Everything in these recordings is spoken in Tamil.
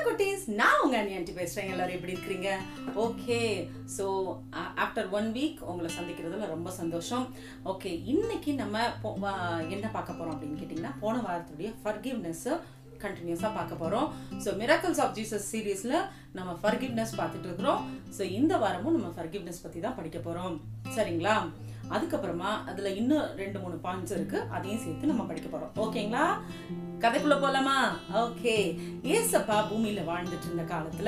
குட்டீஸ் நான் உங்க அண்ணி ஆண்டி பேசுறேன் எல்லாரும் எப்படி இருக்கிறீங்க okay so after one week உங்களை சந்திக்கிறதுல ரொம்ப சந்தோஷம் ஓகே இன்னைக்கு நம்ம போ- வா- என்ன பார்க்க போறோம் அப்படின்னு கேட்டிங்கன்னா போன வாரத்துடைய ஃபர்கிவ்னஸ் கண்டினியூஸாக பார்க்க போகிறோம் ஸோ மிராக்கல்ஸ் ஆஃப் ஜீசஸ் சீரீஸில் நம்ம ஃபர்கிவ்னஸ் பார்த்துட்டு இருக்கிறோம் ஸோ இந்த வாரமும் நம்ம ஃபர்கிவ்னஸ் பற்றி தான் படிக்க போகிறோம் சரிங்களா அதுக்கப்புறமா அதில் இன்னும் ரெண்டு மூணு பாயிண்ட்ஸ் இருக்கு அதையும் சேர்த்து நம்ம படிக்க போகிறோம் ஓகேங்களா கதைக்குள்ள போலாமா ஓகே ஏசப்பா பூமியில வாழ்ந்துட்டு இருந்த காலத்துல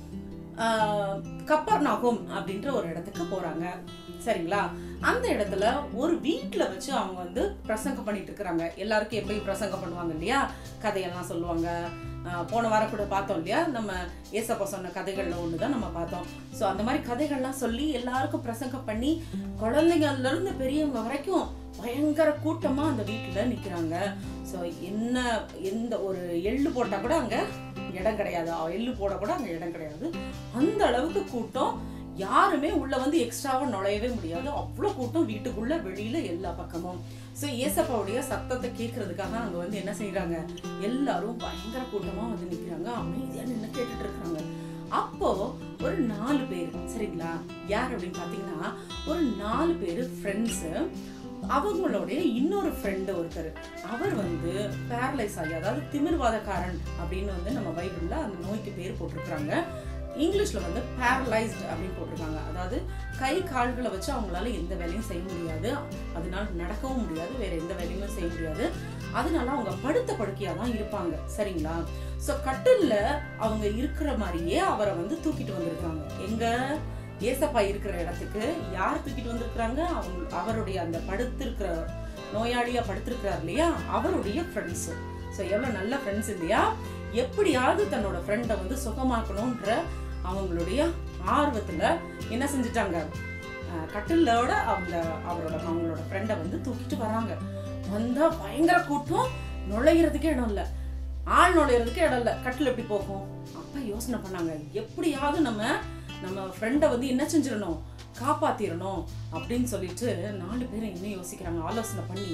கப்பர் அப்படின்ற ஒரு இடத்துக்கு போறாங்க சரிங்களா அந்த இடத்துல ஒரு வீட்ல வச்சு அவங்க வந்து பிரசங்கம் பண்ணிட்டு இருக்கிறாங்க எல்லாருக்கும் எப்படி பிரசங்கம் பண்ணுவாங்க இல்லையா கதையெல்லாம் சொல்லுவாங்க ஆஹ் போன வாரம் கூட பார்த்தோம் இல்லையா நம்ம ஏசப்பா சொன்ன கதைகள்ல ஒண்ணுதான் நம்ம பார்த்தோம் ஸோ அந்த மாதிரி கதைகள்லாம் சொல்லி எல்லாருக்கும் பிரசங்கம் பண்ணி குழந்தைங்கள்ல இருந்து பெரியவங்க வரைக்கும் பயங்கர கூட்டமா அந்த வீட்டுல நிக்கிறாங்க ஸோ என்ன எந்த ஒரு எள்ளு போட்டா கூட அங்க இடம் கிடையாது அ, எள்ளு போட கூட அங்க இடம் கிடையாது அந்த அளவுக்கு கூட்டம் யாருமே உள்ள வந்து எக்ஸ்ட்ராவா நுழையவே முடியாது அவ்வளோ கூட்டம் வீட்டுக்குள்ள வெளியில எல்லா பக்கமும் ஸோ ஏசப்பாவுடைய சத்தத்தை கேட்கறதுக்காக அங்க வந்து என்ன செய்றாங்க எல்லாரும் பயங்கர கூட்டமா வந்து நிக்கிறாங்க அமைதியா நின்று கேட்டுட்டு இருக்காங்க அப்போ ஒரு நாலு பேர் சரிங்களா யார் அப்படின்னு பாத்தீங்கன்னா ஒரு நாலு பேர் ஃப்ரெண்ட்ஸு அவங்களுடைய இன்னொரு ஃப்ரெண்டு ஒருத்தர் அவர் வந்து பேரலைஸ் ஆகி அதாவது திமிர்வாதக்காரன் அப்படின்னு வந்து நம்ம பைபிள்ல அந்த நோய்க்கு பேர் போட்டிருக்காங்க இங்கிலீஷ்ல வந்து பேரலைஸ்டு அப்படின்னு போட்டிருக்காங்க அதாவது கை கால்களை வச்சு அவங்களால எந்த வேலையும் செய்ய முடியாது அதனால நடக்கவும் முடியாது வேற எந்த வேலையுமே செய்ய முடியாது அதனால அவங்க படுத்த படுக்கையா தான் இருப்பாங்க சரிங்களா சோ கட்டில்ல அவங்க இருக்கிற மாதிரியே அவரை வந்து தூக்கிட்டு வந்திருக்காங்க எங்க ஏசப்பா இருக்கிற இடத்துக்கு யார் தூக்கிட்டு வந்திருக்கிறாங்க அவங்க அவருடைய அந்த படுத்திருக்கிற நோயாளியா படுத்திருக்கிறார் இல்லையா அவருடைய ஃப்ரெண்ட்ஸ் ஸோ எவ்வளோ நல்ல ஃப்ரெண்ட்ஸ் இல்லையா எப்படியாவது தன்னோட ஃப்ரெண்டை வந்து சுகமாக்கணுன்ற அவங்களுடைய ஆர்வத்துல என்ன செஞ்சுட்டாங்க அஹ் கட்டிலோட அவங்க அவரோட அவங்களோட ஃப்ரெண்டை வந்து தூக்கிட்டு வராங்க வந்தா பயங்கர கூட்டம் நுழையிறதுக்கே இடம் இல்லை ஆள் நுழையிறதுக்கே இடம் இல்லை கட்டில் எப்படி போகும் அப்ப யோசனை பண்ணாங்க எப்படியாவது நம்ம நம்ம ஃப்ரெண்டை வந்து என்ன செஞ்சிடணும் காப்பாத்திரணும் அப்படின்னு சொல்லிட்டு நாலு பேரும் என்ன யோசிக்கிறாங்க ஆலோசனை பண்ணி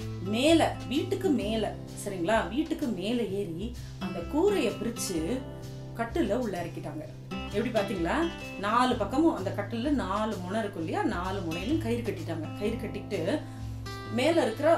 மேல வீட்டுக்கு மேல சரிங்களா வீட்டுக்கு மேல ஏறி அந்த கூரையை பிரிச்சு கட்டுல உள்ள இறக்கிட்டாங்க எப்படி பாத்தீங்களா நாலு பக்கமும் அந்த கட்டில நாலு முனை இருக்கும் இல்லையா நாலு முனையிலும் கயிறு கட்டிட்டாங்க கயிறு கட்டிட்டு மேல இருக்கிற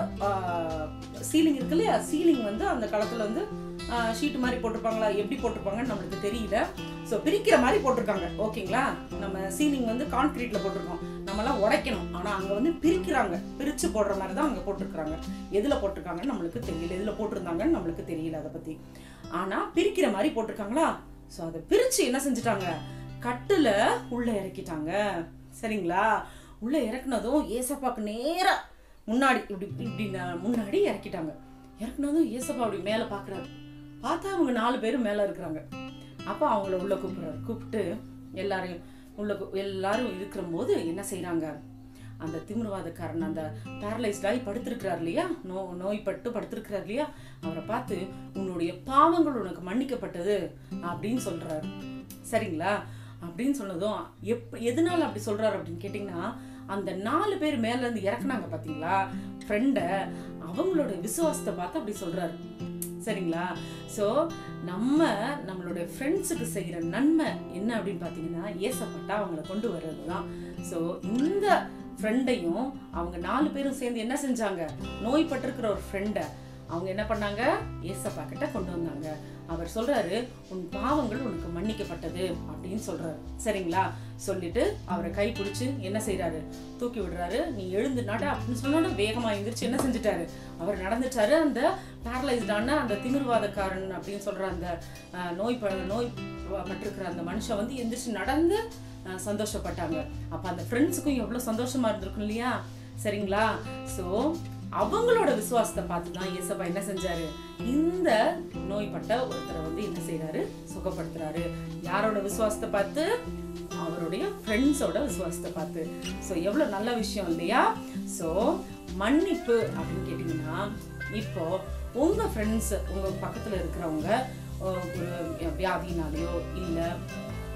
சீலிங் இருக்கு இல்லையா சீலிங் வந்து அந்த காலத்துல வந்து ஷீட் மாதிரி போட்டிருப்பாங்களா எப்படி போட்டிருப்பாங்கன்னு நம்மளுக்கு தெரியல ஸோ பிரிக்கிற மாதிரி போட்டிருக்காங்க ஓகேங்களா நம்ம சீலிங் வந்து கான்கிரீட்ல போட்டிருக்கோம் நம்மலாம் உடைக்கணும் ஆனா அங்க வந்து பிரிக்கிறாங்க பிரிச்சு போடுற மாதிரி தான் அங்க போட்டிருக்காங்க எதுல போட்டிருக்காங்கன்னு நம்மளுக்கு தெரியல எதுல போட்டிருந்தாங்கன்னு நம்மளுக்கு தெரியல அதை பத்தி ஆனா பிரிக்கிற மாதிரி போட்டிருக்காங்களா ஸோ அதை பிரிச்சு என்ன செஞ்சுட்டாங்க கட்டுல உள்ள இறக்கிட்டாங்க சரிங்களா உள்ள இறக்குனதும் ஏசப்பாக்கு நேரா முன்னாடி இப்படி இப்படி ந- முன்னாடி இறக்கிட்டாங்க இறக்குனதும் ஏசப்பா அப்படி மேல பாக்குறாரு பார்த்தா அவங்க நாலு பேரும் மேல இருக்கிறாங்க அப்ப அவங்கள உள்ள கூப்பிடுறாரு கூப்பிட்டு எல்லாரையும் உள்ள கூ- எல்லாரும் இருக்கிற போது என்ன செய்றாங்க அந்த திமிர்வாதக்காரன் அந்த பேரலைஸ்ட் ஆகி படுத்திருக்கிறார் இல்லையா நோ நோய்பட்டு படுத்திருக்கிறார் இல்லையா அவரை பார்த்து உன்னுடைய பாவங்கள் உனக்கு மன்னிக்கப்பட்டது அப்படின்னு சொல்றாரு சரிங்களா அப்படின்னு சொன்னதும் எப் எதனால அப்படி சொல்றாரு அப்படின்னு கேட்டிங்கன்னா அந்த நாலு பேர் மேல இருந்து இறக்குனாங்க பாத்தீங்களா ஃப்ரெண்டை அவங்களோட விசுவாசத்தை பார்த்து அப்படி சொல்றாரு சரிங்களா ஸோ நம்ம நம்மளுடைய ஃப்ரெண்ட்ஸுக்கு செய்கிற நன்மை என்ன அப்படின்னு பார்த்தீங்கன்னா ஏசப்பட்டா அவங்கள கொண்டு வர்றது தான் ஸோ இந்த ஃப்ரெண்டையும் அவங்க நாலு பேரும் சேர்ந்து என்ன செஞ்சாங்க நோய்பட்டிருக்கிற ஒரு ஃப்ரெண்டை அவங்க என்ன பண்ணாங்க ஏசப்பா கிட்ட கொண்டு வந்தாங்க அவர் சொல்றாரு உன் பாவங்கள் உனக்கு மன்னிக்கப்பட்டது அப்படின்னு சொல்றாரு சரிங்களா சொல்லிட்டு அவரை கை பிடிச்சு என்ன செய்றாரு தூக்கி விடுறாரு நீ எழுந்து நட அப்படின்னு சொன்னோட வேகமா எந்திரிச்சு என்ன செஞ்சுட்டாரு அவர் நடந்துட்டாரு அந்த பேரலைஸ்டான அந்த திமிர்வாதக்காரன் அப்படின்னு சொல்ற அந்த அஹ், நோய் ப- நோய் ப- பட்டிருக்கிற அந்த மனுஷன் வந்து எந்திரிச்சு நடந்து அஹ், சந்தோஷப்பட்டாங்க அப்ப அந்த ஃப்ரெண்ட்ஸுக்கும் எவ்வளவு சந்தோஷமா இருந்திருக்கும் இல்லையா சரிங்களா சோ அவங்களோட விசுவாசத்தை பார்த்து தான் இயேசப்பா என்ன செஞ்சாரு இந்த நோய்பட்ட ஒருத்தரை வந்து என்ன செய்றாரு சுகப்படுத்துறாரு யாரோட விசுவாசத்தை பார்த்து அவருடைய ஃப்ரெண்ட்ஸோட விசுவாசத்தை பார்த்து ஸோ எவ்வளோ நல்ல விஷயம் இல்லையா ஸோ மன்னிப்பு அப்படின்னு கேட்டிங்கன்னா இப்போ உங்க ஃப்ரெண்ட்ஸ் உங்க பக்கத்துல இருக்கிறவங்க அஹ், ஒரு வியாதினாலேயோ இல்லை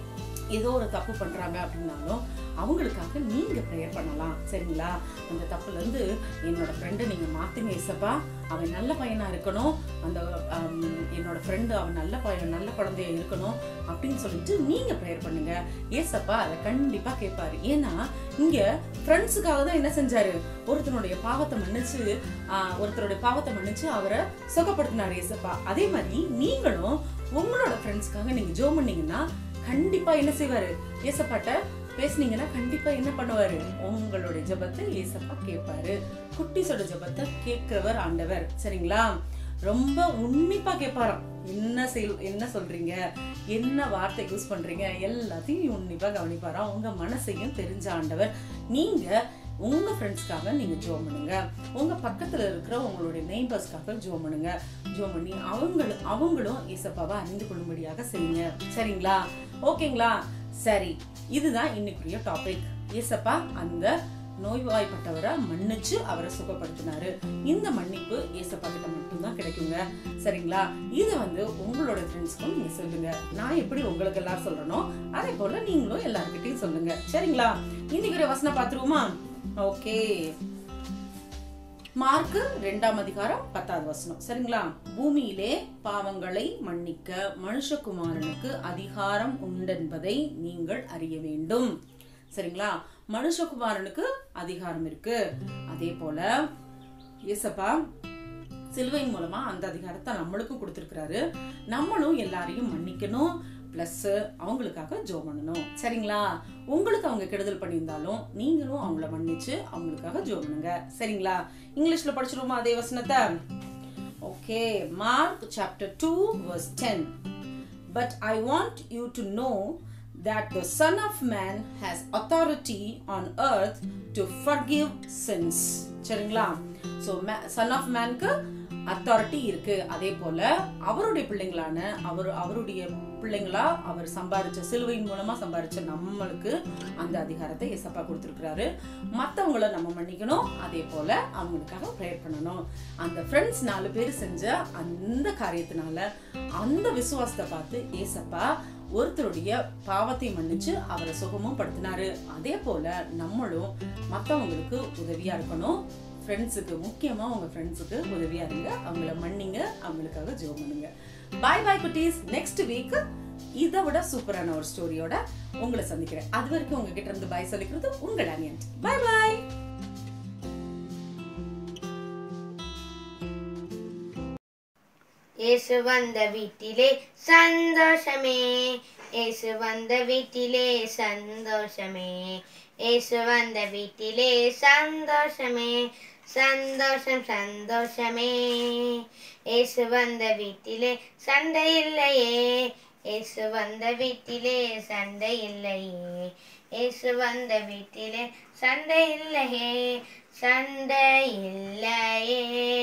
ஏதோ ஒரு தப்பு பண்றாங்க அப்படின்னாலும் அவங்களுக்காக நீங்க ப்ரேயர் பண்ணலாம் சரிங்களா அந்த தப்புல இருந்து என்னோட ஃப்ரெண்டை நீங்க மாத்துங்க ஏசப்பா அவன் நல்ல பையனா இருக்கணும் அந்த ஆம், என்னோட ஃப்ரெண்டு அவன் நல்ல பையன் நல்ல குழந்தையா இருக்கணும் அப்படின்னு சொல்லிட்டு நீங்க ப்ரேயர் பண்ணுங்க ஏசப்பா அதை கண்டிப்பா கேட்பாரு ஏன்னா இங்க ஃப்ரெண்ட்ஸுக்காக தான் என்ன செஞ்சாரு ஒருத்தனுடைய பாவத்தை மன்னிச்சு ஆஹ், ஒருத்தருடைய பாவத்தை மன்னிச்சு அவரை சுகப்படுத்தினாரு ஏசப்பா அதே மாதிரி நீங்களும் உங்களோட ஃப்ரெண்ட்ஸ்க்காக நீங்க ஜோ பண்ணீங்கன்னா கண்டிப்பா என்ன செய்வாரு ஏசப்பாட்ட பேசுனீங்கன்னா கண்டிப்பா என்ன பண்ணுவாரு உங்களுடைய ஜெபத்தை ஏசப்பா கேட்பாரு குட்டிஸோட ஜெபத்தை கேட்கிறவர் ஆண்டவர் சரிங்களா ரொம்ப உன்னிப்பா கேட்பாராம் என்ன செய் என்ன சொல்றீங்க என்ன வார்த்தை யூஸ் பண்றீங்க எல்லாத்தையும் உன்னிப்பா கவனிப்பாராம் உங்க மனசையும் தெரிஞ்ச ஆண்டவர் நீங்க உங்க ஃப்ரெண்ட்ஸ்க்காக நீங்க ஜோ பண்ணுங்க உங்க பக்கத்துல இருக்கிற உங்களுடைய நெய்பர்ஸ்க்காக ஜோ பண்ணுங்க ஜோ பண்ணி அவங்களும் அவங்களும் ஏசப்பாவை அறிந்து கொள்ளும்படியாக செய்யுங்க சரிங்களா ஓகேங்களா சரி இதுதான் இன்னைக்குரிய டாபிக் ஏசப்பா அந்த நோய்வாய்ப்பட்டவரை மன்னிச்சு அவரை சுகப்படுத்தினாரு இந்த மன்னிப்பு ஏசப்பா கிட்ட மட்டும்தான் கிடைக்குங்க சரிங்களா இது வந்து உங்களோட ஃப்ரெண்ட்ஸ்க்கும் நீங்க சொல்லுங்க நான் எப்படி உங்களுக்கு எல்லாம் சொல்றேனோ அதே போல நீங்களும் எல்லார்கிட்டயும் சொல்லுங்க சரிங்களா இன்னைக்கு ஒரு வசனம் பார்த்துருவோமா ஓகே மார்க்கு ரெண்டாம் அதிகாரம் பத்தாவது வசனம் சரிங்களா பூமியிலே பாவங்களை மன்னிக்க மனுஷகுமாரனுக்கு அதிகாரம் உண்டென்பதை நீங்கள் அறிய வேண்டும் சரிங்களா மனுஷகுமாரனுக்கு அதிகாரம் இருக்கு அதே போல இயேசப்பா சிலுவையின் மூலமா அந்த அதிகாரத்தை நம்மளுக்கும் கொடுத்துருக்கிறாரு நம்மளும் எல்லாரையும் மன்னிக்கணும் ப்ளஸ் அவங்களுக்காக ஜோ பண்ணணும் சரிங்களா உங்களுக்கு அவங்க கெடுதல் பண்ணியிருந்தாலும் நீங்களும் அவங்கள மன்னிச்சு அவங்களுக்காக ஜோ பண்ணுங்க சரிங்களா இங்கிலீஷ்ல படிச்சிருவோமா அதே வசனத்தை okay Mark chapter two verse ten but I want you to know that the Son of Man has authority on earth to forgive sins. சரிங்களா ஸோ சன் ஆஃப் மேனுக்கு அத்தாரிட்டி இருக்கு அதே போல அவருடைய பிள்ளைங்களான அவர் அவருடைய பிள்ளைங்களா அவர் சம்பாதிச்ச சிலுவையின் மூலமா சம்பாதிச்ச நம்மளுக்கு அந்த அதிகாரத்தை எசப்பா கொடுத்துருக்கிறாரு மற்றவங்கள நம்ம மன்னிக்கணும் அதே போல அவங்களுக்காக ப்ரேயர் பண்ணணும் அந்த ஃப்ரெண்ட்ஸ் நாலு பேர் செஞ்ச அந்த காரியத்தினால அந்த விசுவாசத்தை பார்த்து ஏசப்பா ஒருத்தருடைய பாவத்தை மன்னிச்சு அவரை சுகமும் படுத்தினாரு அதே போல நம்மளும் மற்றவங்களுக்கு உதவியா இருக்கணும் ஃப்ரெண்ட்ஸுக்கு முக்கியமா உங்க ஃப்ரெண்ட்ஸுக்கு உதவியா இருங்க அவங்கள மன்னிங்க அவங்களுக்காக ஜோ பண்ணுங்க பாய் பாய் குட்டீஸ் நெக்ஸ்ட் வீக் இதை விட சூப்பரான ஒரு ஸ்டோரியோட உங்களை சந்திக்கிறேன் அது வரைக்கும் உங்ககிட்ட இருந்து பாய் சொல்லிக்கிறது உங்கள் அனியன் பாய் பாய் இயேசு வந்த வீட்டிலே சந்தோஷமே இயேசு வந்த வீட்டிலே சந்தோஷமே இயேசு வந்த வீட்டிலே சந்தோஷமே சந்தோஷம் சந்தோஷமே இயேசு வந்த வீட்டிலே சண்டை இல்லையே இயேசு வந்த வீட்டிலே சண்டை இல்லையே இயேசு வந்த வீட்டிலே சண்டை இல்லையே சண்டை இல்லையே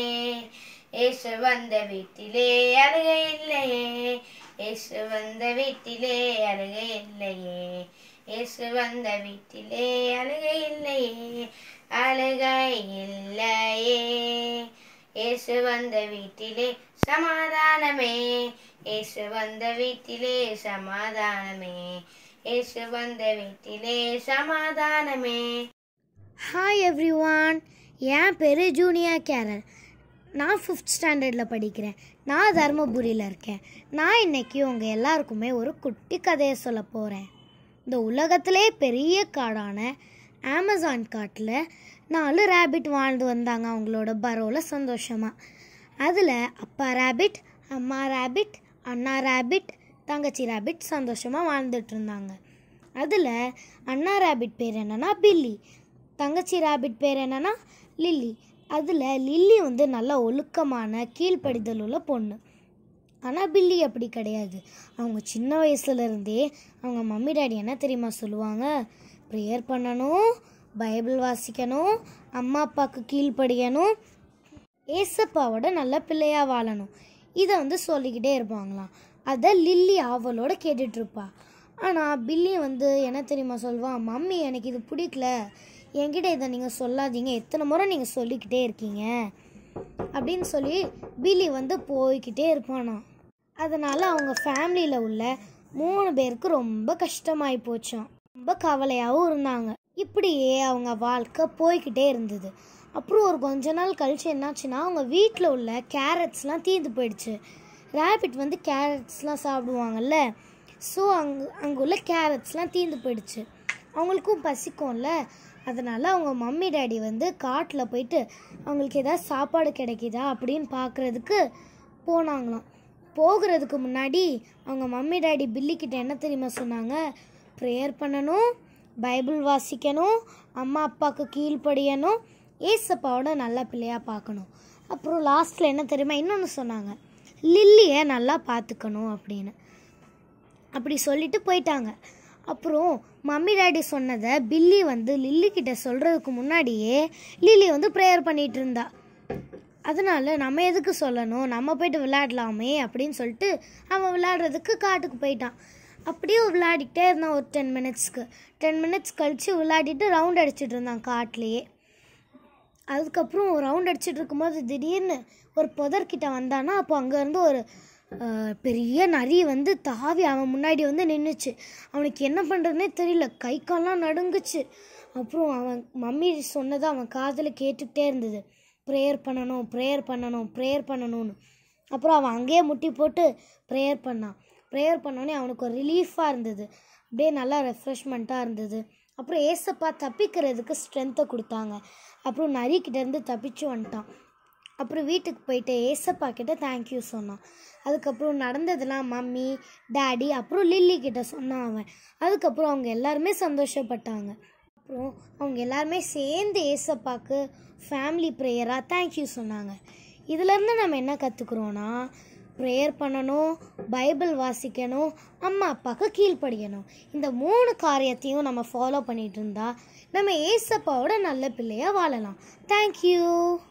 இயேசு வந்த வீட்டிலே அழுகை இல்லையே இயேசு வந்த வீட்டிலே அழுகை இல்லையே இயேசு வந்த வீட்டிலே அழுகை இல்லையே அழுகை இல்லையே இயேசு வந்த வீட்டிலே சமாதானமே இயேசு வந்த வீட்டிலே சமாதானமே இயேசு வந்த வீட்டிலே சமாதானமே ஹாய் எவ்ரிவான் என் பேர் ஜூனியா கேரல் நான் ஃபிஃப்த் ஸ்டாண்டர்டில் படிக்கிறேன் நான் தருமபுரியில் இருக்கேன் நான் இன்னைக்கு உங்கள் எல்லாருக்குமே ஒரு குட்டி கதையை சொல்ல போகிறேன் இந்த உலகத்திலே பெரிய காடான அமேசான் காட்டில் நாலு ரேபிட் வாழ்ந்து வந்தாங்க அவங்களோட பரோவில் சந்தோஷமாக அதில் அப்பா ரேபிட் அம்மா ரேபிட் அண்ணா ரேபிட் தங்கச்சி ரேபிட் சந்தோஷமாக வாழ்ந்துட்டு இருந்தாங்க அதில் அண்ணா ரேபிட் பேர் என்னன்னா பில்லி தங்கச்சி ரேபிட் பேர் என்னன்னா லில்லி அதில் லில்லி வந்து நல்ல ஒழுக்கமான கீழ்ப்படிதல் உள்ள பொண்ணு ஆனால் பில்லி அப்படி கிடையாது அவங்க சின்ன வயசுலேருந்தே அவங்க மம்மி டாடி என்ன தெரியுமா சொல்லுவாங்க ப்ரேயர் பண்ணணும் பைபிள் வாசிக்கணும் அம்மா அப்பாவுக்கு கீழ்ப்படியணும் ஏசப்பாவோட நல்ல பிள்ளையாக வாழணும் இதை வந்து சொல்லிக்கிட்டே இருப்பாங்களாம் அதை லில்லி ஆவலோட கேட்டுட்ருப்பா ஆனால் பில்லி வந்து என்ன தெரியுமா சொல்வான் மம்மி எனக்கு இது பிடிக்கல என்கிட்ட இதை நீங்கள் சொல்லாதீங்க எத்தனை முறை நீங்கள் சொல்லிக்கிட்டே இருக்கீங்க அப்படின்னு சொல்லி பில்லி வந்து போய்கிட்டே இருப்பானாம் அதனால் அவங்க ஃபேமிலியில் உள்ள மூணு பேருக்கு ரொம்ப கஷ்டமாயி போச்சாம் ரொம்ப கவலையாகவும் இருந்தாங்க இப்படியே அவங்க வாழ்க்கை போய்கிட்டே இருந்தது அப்புறம் ஒரு கொஞ்ச நாள் கழிச்சு என்னாச்சுன்னா அவங்க வீட்டில் உள்ள கேரட்ஸ்லாம் தீர்ந்து போயிடுச்சு ரேபிட் வந்து கேரட்ஸ்லாம் சாப்பிடுவாங்கல்ல ஸோ அங்கே அங்கே உள்ள கேரட்ஸ்லாம் தீர்ந்து போயிடுச்சு அவங்களுக்கும் பசிக்கும்ல அதனால் அவங்க மம்மி டேடி வந்து காட்டில் போயிட்டு அவங்களுக்கு ஏதாவது சாப்பாடு கிடைக்குதா அப்படின்னு பார்க்குறதுக்கு போனாங்களாம் போகிறதுக்கு முன்னாடி அவங்க மம்மி டேடி பில்லிக்கிட்ட என்ன தெரியுமா சொன்னாங்க ப்ரேயர் பண்ணணும் பைபிள் வாசிக்கணும் அம்மா அப்பாவுக்கு கீழ்ப்படியணும் ஏசப்பாவோட நல்ல பிள்ளையாக பார்க்கணும் அப்புறம் லாஸ்ட்டில் என்ன தெரியுமா இன்னொன்று சொன்னாங்க லில்லியை நல்லா பார்த்துக்கணும் அப்படின்னு அப்படி சொல்லிட்டு போயிட்டாங்க அப்புறம் மம்மி டாடி சொன்னதை பில்லி வந்து லில்லி கிட்ட சொல்கிறதுக்கு முன்னாடியே லில்லி வந்து ப்ரேயர் பண்ணிட்டு இருந்தா அதனால நம்ம எதுக்கு சொல்லணும் நம்ம போயிட்டு விளையாடலாமே அப்படின்னு சொல்லிட்டு அவன் விளையாடுறதுக்கு காட்டுக்கு போயிட்டான் அப்படியே விளையாடிக்கிட்டே இருந்தான் ஒரு டென் மினிட்ஸ்க்கு டென் மினிட்ஸ் கழித்து விளையாடிட்டு ரவுண்ட் அடிச்சிட்டு இருந்தான் காட்டிலேயே அதுக்கப்புறம் ரவுண்ட் அடிச்சிட்டு இருக்கும்போது திடீர்னு ஒரு புதர்கிட்ட வந்தானா அப்போ அங்கேருந்து ஒரு அஹ், பெரிய நரி வந்து தாவி அவன் முன்னாடி வந்து நின்றுச்சு அவனுக்கு என்ன பண்ணுறதுனே தெரியல கை கால்லாம் நடுங்குச்சு அப்புறம் அவன் மம்மி சொன்னதை அவன் காதில் கேட்டுக்கிட்டே இருந்தது ப்ரேயர் பண்ணணும் ப்ரேயர் பண்ணணும் ப்ரேயர் பண்ணணும்னு அப்புறம் அவன் அங்கேயே முட்டி போட்டு ப்ரேயர் பண்ணான் ப்ரேயர் பண்ணோடனே அவனுக்கு ஒரு ரிலீஃபாக இருந்தது அப்படியே நல்லா ரெஃப்ரெஷ்மெண்ட்டாக இருந்தது அப்புறம் ஏசப்பா தப்பிக்கிறதுக்கு ஸ்ட்ரென்த்தை கொடுத்தாங்க அப்புறம் நரிக்கிட்டேருந்து தப்பிச்சு வந்துட்டான் அப்புறம் வீட்டுக்கு போயிட்டு ஏசப்பா கிட்ட தேங்க்யூ சொன்னான் அதுக்கப்புறம் நடந்ததெல்லாம் மம்மி டாடி அப்புறம் லில்லி கிட்ட சொன்னான் அவன் அதுக்கப்புறம் அவங்க எல்லாருமே சந்தோஷப்பட்டாங்க அப்புறம் அவங்க எல்லாருமே சேர்ந்து ஏசப்பாக்கு ஃபேமிலி ப்ரேயராக தேங்க்யூ சொன்னாங்க இதுலேருந்து நம்ம என்ன கற்றுக்குறோன்னா ப்ரேயர் பண்ணணும் பைபிள் வாசிக்கணும் அம்மா அப்பாவுக்கு கீழ்ப்படியணும் இந்த மூணு காரியத்தையும் நம்ம ஃபாலோ பண்ணிட்டு இருந்தா நம்ம ஏசப்பாவோட நல்ல பிள்ளையாக வாழலாம் தேங்க்யூ